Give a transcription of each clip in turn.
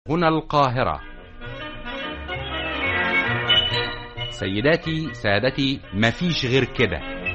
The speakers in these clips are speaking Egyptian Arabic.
هنا القاهرة سيداتي سادتي مفيش غير كده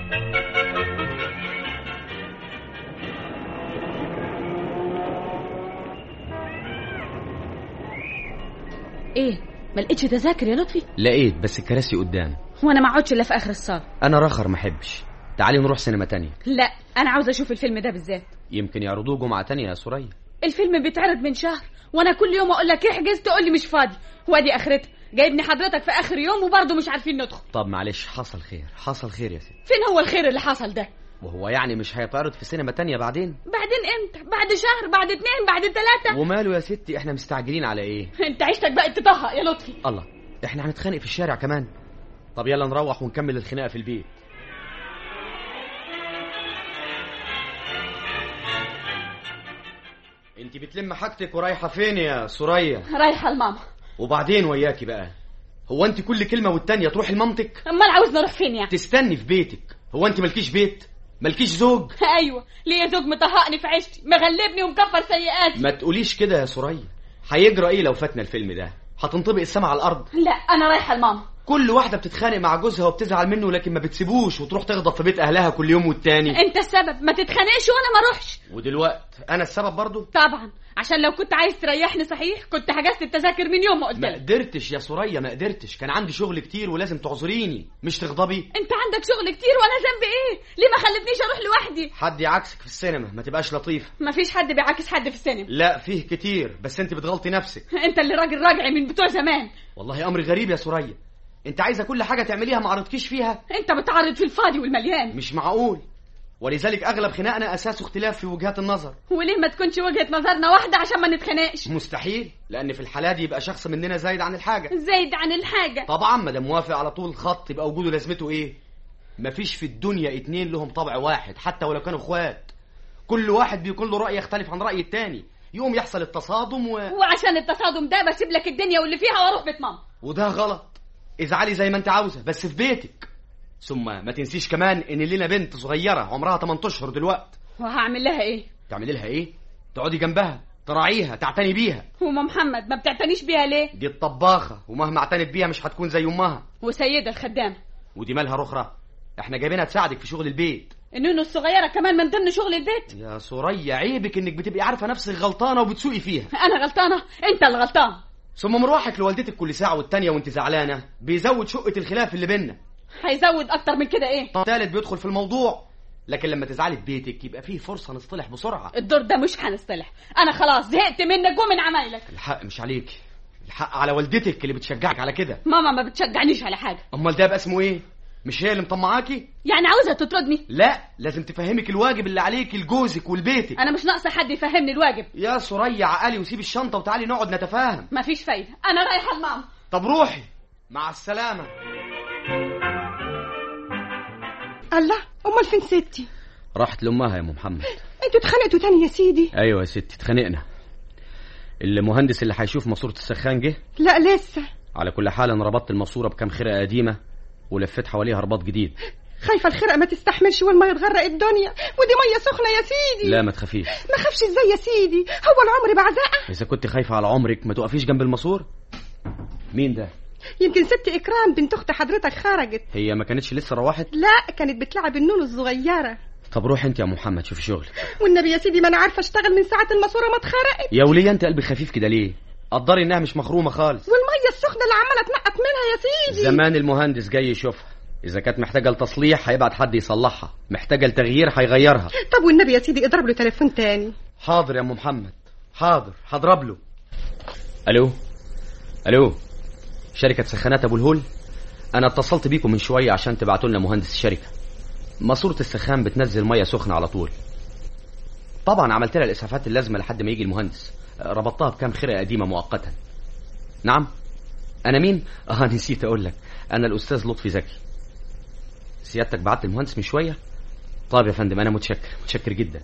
ايه ما لقيتش تذاكر يا لطفي لقيت بس الكراسي قدام وانا ما اقعدش الا في اخر الصاله انا راخر ما احبش تعالي نروح سينما تانية لا انا عاوزه اشوف الفيلم ده بالذات يمكن يعرضوه جمعة تانية يا سوريا الفيلم بيتعرض من شهر وانا كل يوم اقول لك احجز تقول لي مش فاضي وادي اخرتها جايبني حضرتك في اخر يوم وبرضه مش عارفين ندخل طب معلش حصل خير حصل خير يا ست فين هو الخير اللي حصل ده وهو يعني مش هيتعرض في سينما تانية بعدين بعدين امتى بعد شهر بعد اتنين بعد تلاتة وماله يا ستي احنا مستعجلين على ايه انت عيشتك بقت تطهق يا لطفي الله احنا هنتخانق في الشارع كمان طب يلا نروح ونكمل الخناقة في البيت انت بتلم حاجتك ورايحة فين يا سوريا رايحه لماما وبعدين وياكي بقى هو انت كل كلمة والتانية تروحي لمامتك امال عاوزنا نروح فين يعني تستني في بيتك هو انت مالكيش بيت مالكيش زوج ايوه ليا زوج مطهقني في عيشتي مغلبني ومكفر سيئاتي ما تقوليش كده يا سوريا هيجرى ايه لو فاتنا الفيلم ده هتنطبق السما على الارض لا انا رايحه لماما كل واحده بتتخانق مع جوزها وبتزعل منه لكن ما بتسيبوش وتروح تغضب في بيت اهلها كل يوم والتاني انت السبب ما تتخانقش وانا ما اروحش ودلوقت انا السبب برضو طبعا عشان لو كنت عايز تريحني صحيح كنت حجزت التذاكر من يوم ما قلت ما لك قدرتش يا سوريا ما قدرتش كان عندي شغل كتير ولازم تعذريني مش تغضبي انت عندك شغل كتير وانا ذنبي ايه ليه ما خلتنيش اروح لوحدي حد يعكسك في السينما ما تبقاش لطيفه مفيش حد بيعاكس حد في السينما لا فيه كتير بس انت بتغلطي نفسك انت اللي راجل راجعي من بتوع زمان والله امر غريب يا سوريا انت عايزه كل حاجه تعمليها ما عرضكيش فيها انت بتعرض في الفاضي والمليان مش معقول ولذلك اغلب خناقنا اساسه اختلاف في وجهات النظر وليه ما تكونش وجهة نظرنا واحدة عشان ما نتخانقش مستحيل لان في الحاله دي يبقى شخص مننا زايد عن الحاجه زايد عن الحاجة طبعا ما دام موافق على طول الخط يبقى وجوده لازمته ايه مفيش في الدنيا اتنين لهم طبع واحد حتى ولو كانوا اخوات كل واحد بيكون له راي يختلف عن راي التاني يقوم يحصل التصادم و... وعشان التصادم ده بسيب لك الدنيا واللي فيها واروح بيت ماما وده غلط ازعلي زي ما انت عاوزه بس في بيتك ثم ما تنسيش كمان ان لينا بنت صغيره عمرها 8 اشهر دلوقتي وهعمل لها ايه تعملي لها ايه تقعدي جنبها تراعيها تعتني بيها وما محمد ما بتعتنيش بيها ليه دي الطباخه ومهما اعتنت بيها مش هتكون زي امها وسيدة الخدامة ودي مالها رخرة احنا جايبينها تساعدك في شغل البيت النونو الصغيرة كمان من ضمن شغل البيت يا سوريا عيبك انك بتبقي عارفه نفسك غلطانه وبتسوقي فيها انا غلطانة انت اللي غلطان ثم مروحك لوالدتك كل ساعه والتانيه وانت زعلانه بيزود شقه الخلاف اللي بينا هيزود اكتر من كده ايه التالت بيدخل في الموضوع لكن لما تزعلي في بيتك يبقى فيه فرصه نصطلح بسرعه الدور ده مش هنصطلح انا خلاص زهقت منك ومن عمايلك الحق مش عليك الحق على والدتك اللي بتشجعك على كده ماما ما بتشجعنيش على حاجة امال ده يبقى اسمه ايه مش هي اللي مطمعاكي يعني عاوزة تطردني لا لازم تفهمك الواجب اللي عليك لجوزك ولبيتك انا مش ناقصة حد يفهمني الواجب يا سوريا عقلي وسيب الشنطه وتعالي نقعد نتفاهم مفيش فايدة انا رايحة لماما طب روحي مع السلامه الله امال فين ستي راحت لامها يا ام محمد انتوا اتخانقتوا تاني يا سيدي ايوه يا ستي اتخانقنا المهندس اللي هيشوف ماسوره السخان جه لا لسه على كل حال انا ربطت الماسوره بكام خرقه قديمه ولفيت حواليها رباط جديد خايفه الخرقه ما تستحملش والميه تغرق الدنيا ودي ميه سخنه يا سيدي لا ما تخافيش ما خافش ازاي يا سيدي هو العمر بعزقه اذا كنت خايفه على عمرك ما تقفيش جنب الماسور مين ده يمكن ست اكرام بنت اخت حضرتك خرجت هي ما كانتش لسه روحت لا كانت بتلعب النون الصغيره طب روح انت يا محمد شوفي شغل والنبي يا سيدي ما انا عارفه اشتغل من ساعه الماسوره ما اتخرقت يا وليه انت قلبك خفيف كده ليه قدري انها مش مخرومه خالص والميه السخنه اللي عماله تنقط منها يا سيدي زمان المهندس جاي يشوفها اذا كانت محتاجه لتصليح هيبعت حد يصلحها محتاجه لتغيير هيغيرها طب والنبي يا سيدي اضرب له تليفون تاني حاضر يا ام محمد حاضر هضرب له الو الو شركه سخانات ابو الهول انا اتصلت بيكم من شويه عشان تبعتوا لنا مهندس الشركه ماسوره السخان بتنزل ميه سخنه على طول طبعا عملت لها الاسعافات اللازمه لحد ما يجي المهندس ربطتها بكام خرقه قديمه مؤقتا نعم انا مين اه نسيت اقول لك انا الاستاذ لطفي زكي سيادتك بعت المهندس من شويه طيب يا فندم انا متشكر متشكر جدا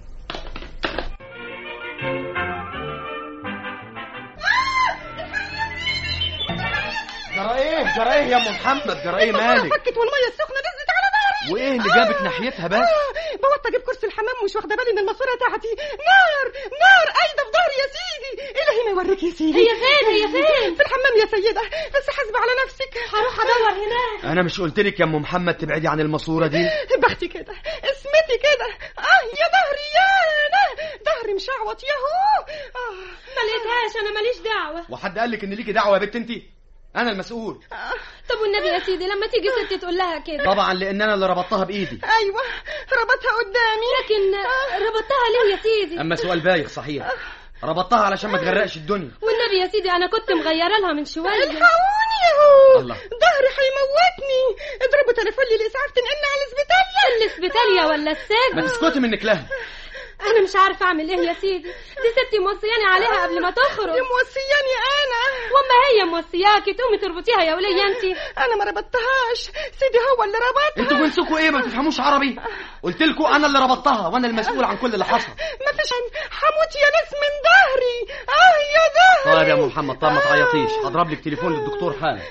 جرى ايه جرى ايه يا ام محمد جرى ايه مالك فكت والميه السخنه نزلت على ظهري وايه اللي جابك ناحيتها بس آه، بوطى اجيب كرسي الحمام ومش واخده بالي ان الماسوره تحتي نار نار ايضا في ظهري يا سيدي الهي ما يوريك يا سيدي هي فين هي فين في الحمام يا سيده بس حاسبه على نفسك هروح ادور هناك انا مش قلت لك يا ام محمد تبعدي عن الماسوره دي بختي كده اسمتي كده اه يا ظهري يا انا ظهري مشعوط ياهو اه ما لقيتهاش انا ماليش دعوه وحد قال لك ان ليكي دعوه يا بنت انت انا المسؤول آه. طب والنبي يا سيدي لما تيجي ستي تقول لها كده طبعا لان انا اللي ربطتها بايدي ايوه ربطها قدامي لكن ربطتها ليه يا سيدي اما سؤال بايخ صحيح ربطتها علشان ما تغرقش الدنيا والنبي يا سيدي انا كنت مغيره لها من شويه الحقوني ياهو الله. ظهري هيموتني اضربوا تليفون لي الاسعاف تنقلني على الاسبيتاليا الاسبيتاليا ولا ما السجن تسكتي منك لها انا مش عارفه اعمل ايه يا سيدي دي ستي موصياني عليها قبل ما تخرج دي موصياني انا واما هي موصياكي تقومي تربطيها يا وليه انت انا ما ربطتهاش سيدي هو اللي ربطها انتوا جنسكوا ايه ما بتفهموش عربي قلت لكم انا اللي ربطتها وانا المسؤول عن كل اللي حصل ما فيش حموت يا ناس من ظهري اه يا ظهري طيب يا ام محمد طب ما تعيطيش هضرب لك تليفون للدكتور حالا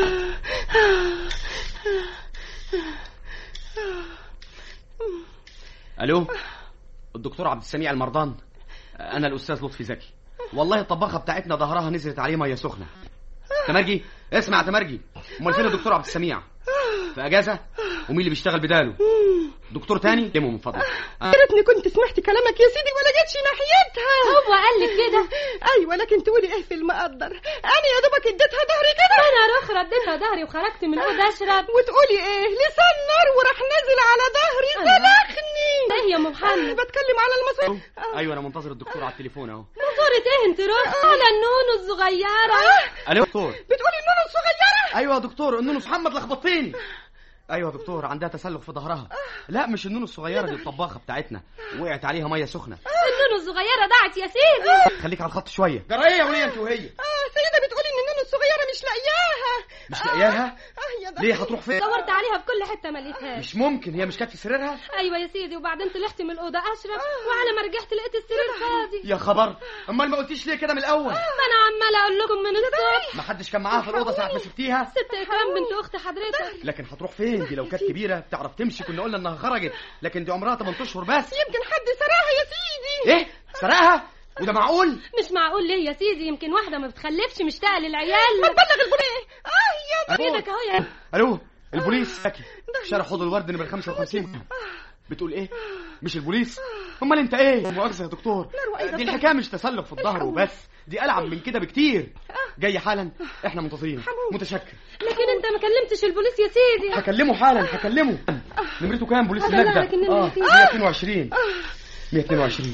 الو الدكتور عبد السميع المرضان انا الاستاذ لطفي زكي والله الطباخه بتاعتنا ظهرها نزلت عليه ميه سخنه تمرجي اسمع يا تمرجي امال فين الدكتور عبد السميع في اجازه ومين اللي بيشتغل بداله دكتور تاني لمه من فضلك يا ريتني كنت سمعت كلامك يا سيدي ولا جيتش ناحيتها هو قال لك كده ايوه لكن تقولي ايه في المقدر انا يا دوبك اديتها ظهري كده انا رخ رديتها ظهري وخرجت من الاوضه اشرب وتقولي ايه لسان نار وراح نازل على ظهري سلخني ايه يا ام محمد بتكلم على المصاري ايوه انا منتظر الدكتور على التليفون اهو صورة ايه انت رخ على النونو الصغيره الو دكتور بتقولي النونو الصغيره ايوه يا دكتور النونو محمد لخبطتني ايوه يا دكتور عندها تسلخ في ظهرها لا مش النونو الصغيره دي الطباخه بتاعتنا وقعت عليها ميه سخنه النونو الصغيره ضاعت يا سيدي خليك على الخط شويه جرايه يا وليه انت وهي اه سيده بتقولي ان النونو الصغيره مش لاقياها مش لاقياها اه يا ظهري ليه هتروح فين دورت عليها في كل حته ما لقيتهاش مش ممكن هي مش كانت في سريرها ايوه يا سيدي وبعدين طلعت من الاوضه اشرب وعلى ما رجعت لقيت السرير فاضي يا خبر امال ما قلتيش ليه كده من الاول ما انا عماله اقول لكم من الصبح ما حدش كان معاها في الاوضه ساعه ما سبتيها ست اكرام بنت اخت حضرتك لكن هتروح فين دي لو كانت كبيره بتعرف تمشي كنا قلنا انها خرجت لكن دي عمرها 8 اشهر بس يمكن حد سرقها يا سيدي ايه سرقها وده معقول مش معقول ليه يا سيدي يمكن واحده ما بتخلفش مشتاقه للعيال ما تبلغ البوليس اه يا ظهري ايدك اهو يا الو البوليس ساكي شارع حوض الورد نمر 55 بتقول ايه مش البوليس امال انت ايه مؤاخذه يا دكتور وأيضا دي الحكايه مش تسلق في الظهر وبس دي العب من كده بكتير جاي حالا احنا منتظرين متشكر لكن انت ما كلمتش البوليس يا سيدي هكلمه حالا هكلمه نمرته كام بوليس هبلغ النجدة لك النمرة اه دي. 122 122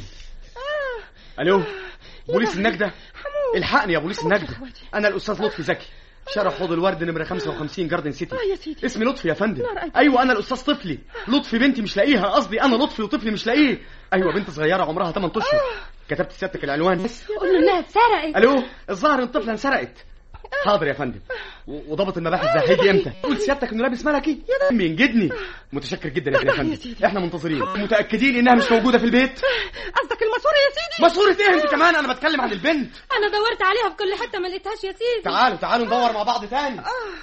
الو بوليس النجدة الحقني يا بوليس النجدة انا الاستاذ لطفي زكي شارع حوض الورد نمرة 55 جاردن سيتي اه يا سيدي اسمي لطفي يا فندم نار أبيض. ايوه انا الاستاذ طفلي لطفي بنتي مش لاقيها قصدي انا لطفي وطفلي مش لاقيه ايوه بنت صغيره عمرها 8 اشهر كتبت سيادتك العنوان قول له انها اتسرقت الو الظاهر ان الطفله انسرقت حاضر يا فندم و- وضابط المباحث ده هيجي امتى قول سيادتك انه لابس ملكي بينجدني متشكر جدا يا ابني يا يا فندم سيدي. احنا منتظرين متاكدين انها مش موجوده في البيت قصدك الماسوره يا سيدي ماسوره ايه انت كمان انا بتكلم عن البنت انا دورت عليها في كل حته ما لقيتهاش يا سيدي تعالوا تعالوا ندور مع بعض تاني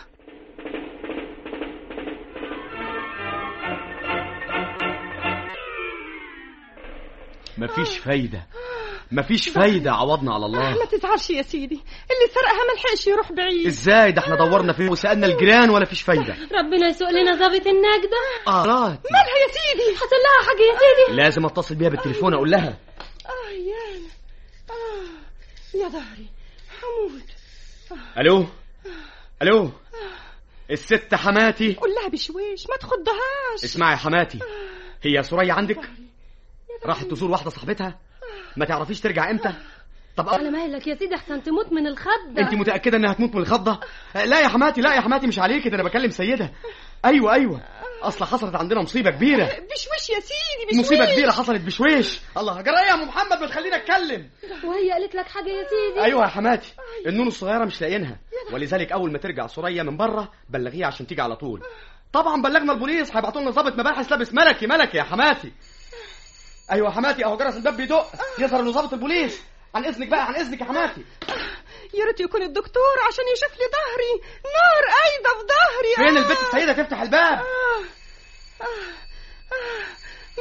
مفيش فايده مفيش فايده عوضنا على الله ما تزعلش يا سيدي اللي سرقها ما لحقش يروح بعيد ازاي ده احنا دورنا فيه وسالنا الجيران ولا فيش فايده ربنا يسوق لنا ظابط النجدة قرات مالها يا سيدي حصل لها حاجة يا سيدي لازم اتصل بيها بالتليفون اقول لها اه يا أنا. اه يا ظهري حمود الو الو الست حماتي قول لها بشويش ما تخضهاش اسمعي يا حماتي هي سوريا عندك راحت تزور واحده صاحبتها ما تعرفيش ترجع امتى طب على مهلك يا سيدي احسن تموت من الخضة انت متاكده انها هتموت من الخضه لا يا حماتي لا يا حماتي مش عليك ده انا بكلم سيده ايوه ايوه اصل حصلت عندنا مصيبه كبيره بشويش يا سيدي بشويش مصيبه كبيره حصلت بشويش الله جرى ايه يا ام محمد ما تخليني اتكلم وهي قالت لك حاجة يا سيدي ايوه يا حماتي النون الصغيره مش لاقيينها ولذلك اول ما ترجع سوريا من بره بلغيها عشان تيجي على طول طبعا بلغنا البوليس هيبعتوا لنا ضابط مباحث لابس ملكي ملكي يا حماتي ايوه يا حماتي اهو جرس الباب بيدق يظهر انه ضابط البوليس عن اذنك بقى عن اذنك يا حماتي يا ريت يكون الدكتور عشان يشوف لي ظهري نار قايده في ظهري فين آه. البت السيده تفتح الباب آه. آه. آه.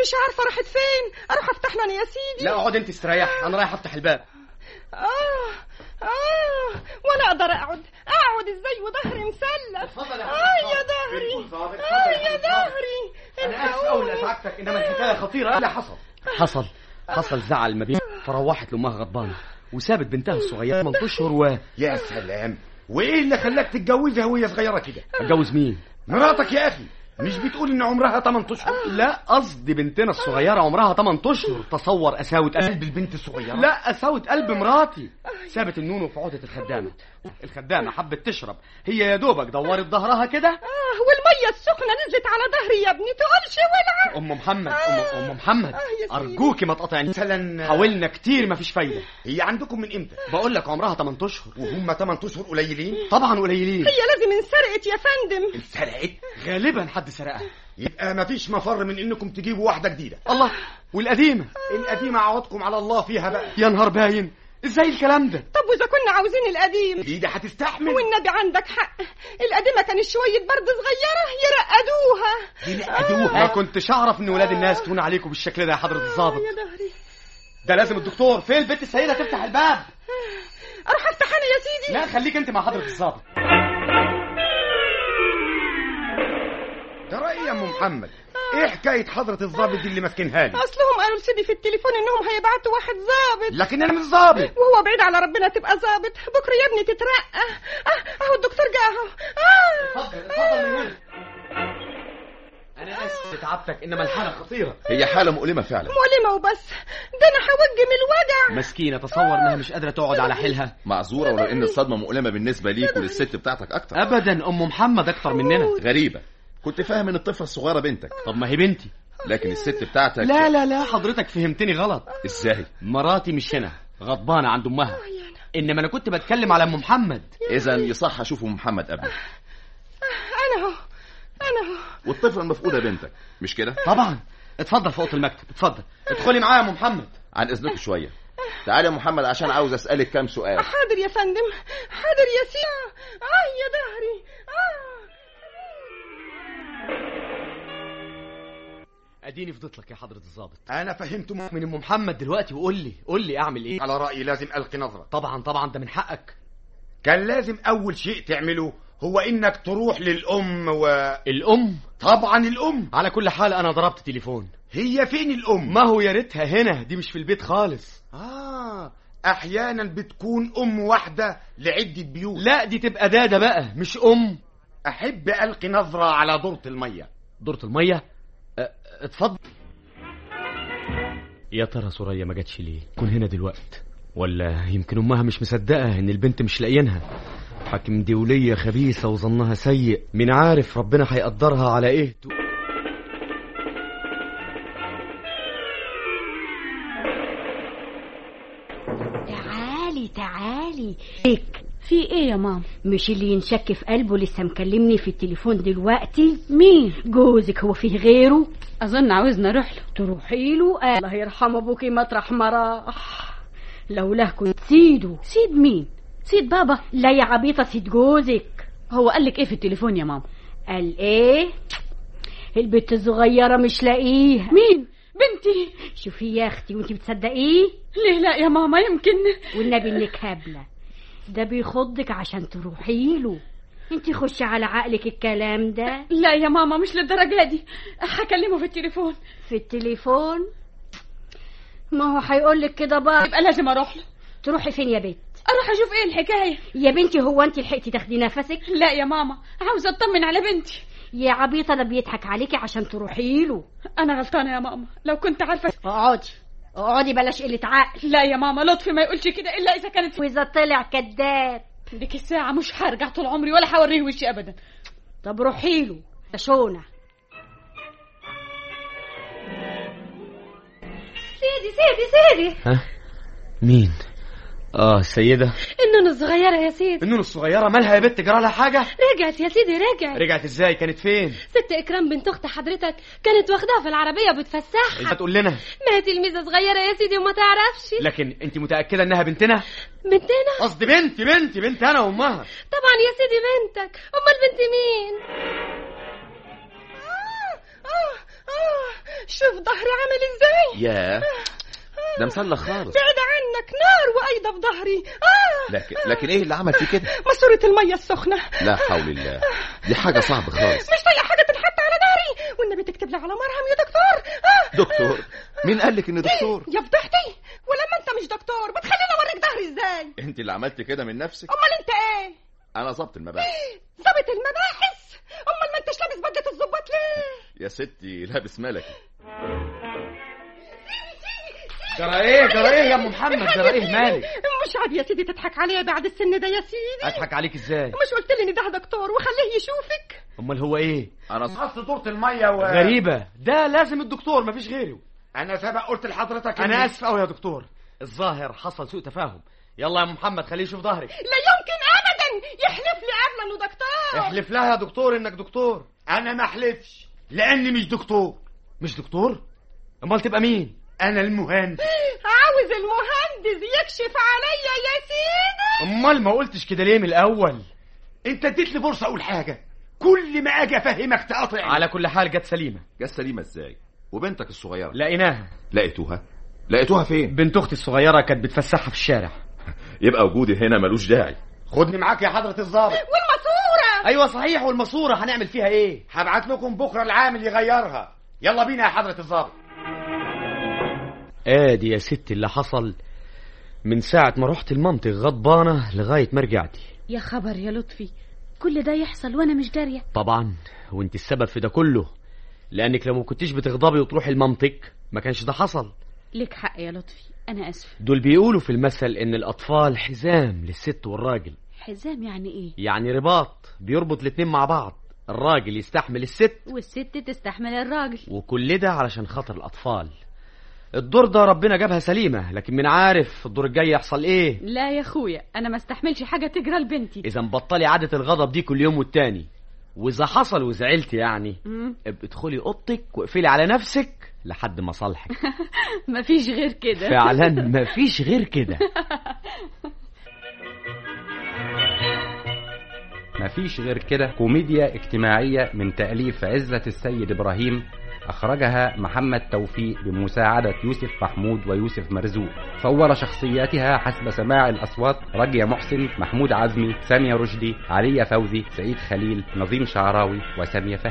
مش عارفه راحت فين اروح افتح لها يا سيدي لا اقعد انت استريح انا رايح افتح الباب اه اه ولا اقدر اقعد اقعد ازاي وظهري مسلف اتفضل يا اه حضرة يا الضابط. ظهري بالكل ضابط. اه اتفضل يا يا حضرة ظهري انا اسف قوي لازعجتك انما الحكايه خطيره إيه اللي حصل حصل حصل زعل ما بين فروحت لامها غضبانه وسابت بنتها الصغيره 8 اشهر و يا سلام وايه اللي خلاك تتجوزها وهي صغيره كده اتجوز مين مراتك يا اخي مش بتقول ان عمرها 8 اشهر لا قصدي بنتنا الصغيره عمرها 8 اشهر تصور قساوه قلب قلب البنت الصغيره لا قساوه قلب مراتي سابت النونو في عقده الخدامه الخدامه حبت تشرب هي يا دوبك دورت ظهرها كده اه والميه السخنه نزلت على ظهري يا ابني تقولش ولع ام محمد ام, أم محمد آه يا سيدي. ارجوكي ما تقطعني مثلا حاولنا كتير مفيش فايده هي عندكم من امتى بقول لك عمرها 8 اشهر وهم 8 اشهر قليلين طبعا قليلين هي لازم انسرقت يا فندم سرقت غالبا حد سرقها يبقى مفيش مفر من انكم تجيبوا واحده جديده الله والقديمه القديمه عوضكم على الله فيها بقى يا نهار باين ازاي الكلام ده طب واذا كنا عاوزين القديم دي ده هتستحمل والنبي عندك حق القديمه كانت شويه برد صغيره يرقدوها دي ما لقدوها كنتش اعرف ان ولاد الناس تهون عليكم بالشكل ده يا حضره الضابط يا ظهري ده لازم الدكتور فين البنت السيده تفتح الباب اروح افتح انا يا سيدي لا خليك انت مع حضره الضابط ده رايي يا ام محمد ايه حكايه حضره الضابط دي اللي ماسكينها لي اصلهم قالوا لسيدي في التليفون انهم هيبعتوا واحد ظابط لكن انا مش ضابط وهو بعيد على ربنا تبقى ظابط بكره يا ابني تترقى اه اهو الدكتور جه اهو اه اتفضل اتفضل من هنا انا اسف تعبتك انما الحاله خطيره هي حالة مؤلمة فعلا مؤلمه وبس ده انا هوج من الوجع مسكينه تصور انها مش قادره تقعد على حيلها معذورة ولو ان الصدمة مؤلمة بالنسبة ليك وللست بتاعتك اكتر ابدا ام محمد اكتر مننا غريبة كنت فاهم ان الطفلة الصغيرة بنتك طب ما هي بنتي لكن الست بتاعتك لا لا لا حضرتك فهمتني غلط ازاي مراتي مش هنا غضبانه عند امها انما انا كنت بتكلم على ام محمد اذا يصح اشوف ام محمد قبل انا اهو انا اهو والطفلة المفقودة بنتك مش كده طبعا اتفضل في اوضه المكتب اتفضل ادخلي معايا يا ام محمد عن اذنكم شوية تعالى يا محمد عشان عاوز اسألك كام سؤال حاضر يا فندم حاضر يا سيدي اه يا ظهري اه اديني فضيت لك يا حضره الضابط انا فهمت م... من ام محمد دلوقتي وقول لي قول لي اعمل ايه على رايي لازم القي نظره طبعا طبعا ده من حقك كان لازم اول شيء تعمله هو انك تروح للام و الام طبعا الام على كل حال انا ضربت تليفون هي فين الام ما هو يا ريتها هنا دي مش في البيت خالص اه احيانا بتكون ام واحده لعده بيوت لا دي تبقى داده بقى مش ام احب القي نظره على دورة الميه دورة المية أه، اتفضل يا ترى سوريا ما جاتش ليه كون هنا دلوقت ولا يمكن امها مش مصدقه ان البنت مش لاقيينها حاكم دولية خبيثة وظنها سيء من عارف ربنا هيقدرها على ايه تعالي تعالي ليك في ايه يا ماما مش اللي ينشك في قلبه لسه مكلمني في التليفون دلوقتي مين جوزك هو فيه غيره اظن عاوزنا نروح له تروحي له آه الله يرحم ابوكي مطرح ما راح لولاه كنت سيده سيد مين سيد بابا لا يا عبيطه سيد جوزك هو قال لك ايه في التليفون يا ماما قال ايه البنت الصغيره مش لاقيها مين بنتي شوفي يا اختي وانت بتصدقيه ليه لا يا ماما يمكن والنبي انك هبله ده بيخضك عشان تروحي له انت خش على عقلك الكلام ده لا يا ماما مش للدرجه دي هكلمه في التليفون في التليفون ما هو هيقول لك كده بقى يبقى لازم اروح له تروحي فين يا بنت اروح اشوف ايه الحكايه يا بنتي هو انت لحقتي تاخدي نفسك لا يا ماما عاوزه اطمن على بنتي يا عبيطه ده بيضحك عليكي عشان تروحي له انا غلطانه يا ماما لو كنت عارفه اقعدي اقعدي بلاش قله عقل لا يا ماما لطفي ما يقولش كده الا اذا كانت واذا طلع كذاب ديك الساعه مش هرجع طول عمري ولا هوريه وشي ابدا طب روحي له يا شونه سيدي سيدي سيدي ها مين اه السيدة النون الصغيرة يا سيدي النون الصغيرة مالها يا بنت جرى لها حاجة رجعت يا سيدي رجعت رجعت ازاي كانت فين ست إكرام بنت أخت حضرتك كانت واخداها في العربية بتفسحها انت تقول لنا ما هي تلميذة صغيرة يا سيدي وما تعرفش لكن انت متأكدة انها بنتنا بنتنا قصدي بنتي بنتي بنت انا وامها طبعا يا سيدي بنتك أمال بنت مين آه آه شوف ظهري عامل ازاي ياه ده مسلخ خالص بعد عنك نار وأيضا في ظهري آه لكن لكن ايه اللي عمل فيه كده ماسورة المية السخنة لا حول الله دي حاجه صعبه خالص مش طايقة حاجة تنحط على ناري والنبي تكتب لي على مرهم يا دكتور آه دكتور مين قال لك اني دكتور يا فضحتي ولما انت مش دكتور بتخليني اوريك ظهري ازاي انت اللي عملت كده من نفسك امال انت ايه انا ظبط المباحث ظابط المباحث امال ما انتش لابس بدله الظباط ليه يا ستي لابس ملكي جرى ايه جرى ايه يا ام محمد جرى ايه مالك مش عادي يا سيدي تضحك عليا بعد السن ده يا سيدي اضحك عليك ازاي مش قلت لي ان ده دكتور وخليه يشوفك امال هو ايه انا خص دورة المية و... غريبة ده لازم الدكتور مفيش غيره انا سبق قلت لحضرتك انا إني- اسف قوي يا دكتور الظاهر حصل سوء تفاهم يلا يا ام محمد خليه يشوف ظهرك لا يمكن ابدا يحلف لي قبل انه دكتور احلف لها يا دكتور انك دكتور انا ما احلفش لاني مش دكتور مش دكتور امال تبقى مين انا المهندس عاوز المهندس يكشف عليا يا سيدي امال ما قلتش كده ليه من الاول انت اديت لي فرصه اقول حاجه كل ما اجي افهمك تقاطع على كل حال جت سليمة جت سليمه ازاي وبنتك الصغيره لقيناها لقيتوها لقيتوها فين بنت اختي الصغيرة كانت بتفسحها في الشارع يبقى وجودي هنا ملوش داعي خدني معاك يا حضره الضابط والماسوره ايوه صحيح والماسورة هنعمل فيها ايه هبعت لكم بكره العامل يغيرها يلا بينا يا حضره الضابط ادي يا ستي اللي حصل من ساعة ما رحت المنطق غضبانة لغاية ما رجعتي يا خبر يا لطفي كل ده يحصل وانا مش داريه طبعا وانت السبب في ده كله لانك لو ما كنتيش بتغضبي وتروحي المنطق ما كانش ده حصل لك حق يا لطفي انا اسفه دول بيقولوا في المثل ان الاطفال حزام للست والراجل حزام يعني ايه يعني رباط بيربط الاتنين مع بعض الراجل يستحمل الست والست تستحمل الراجل وكل ده علشان خاطر الاطفال الدور ده ربنا جابها سليمة لكن من عارف الدور الجاي يحصل ايه لا يا اخويا انا ما استحملش حاجه تجرى لبنتي اذا بطلي عادة الغضب دي كل يوم والتاني واذا حصل وزعلت يعني مم. ابقي ادخلي اوضتك واقفلي على نفسك لحد ما صالحك مفيش غير كده فعلا مفيش غير كده مفيش غير كده كوميديا اجتماعية من تأليف عزة السيد إبراهيم أخرجها محمد توفيق بمساعدة يوسف محمود ويوسف مرزوق صور شخصياتها حسب سماع الأصوات رجية محسن محمود عزمي سامية رشدي علية فوزي سعيد خليل نظيم شعراوي وسامية فهمي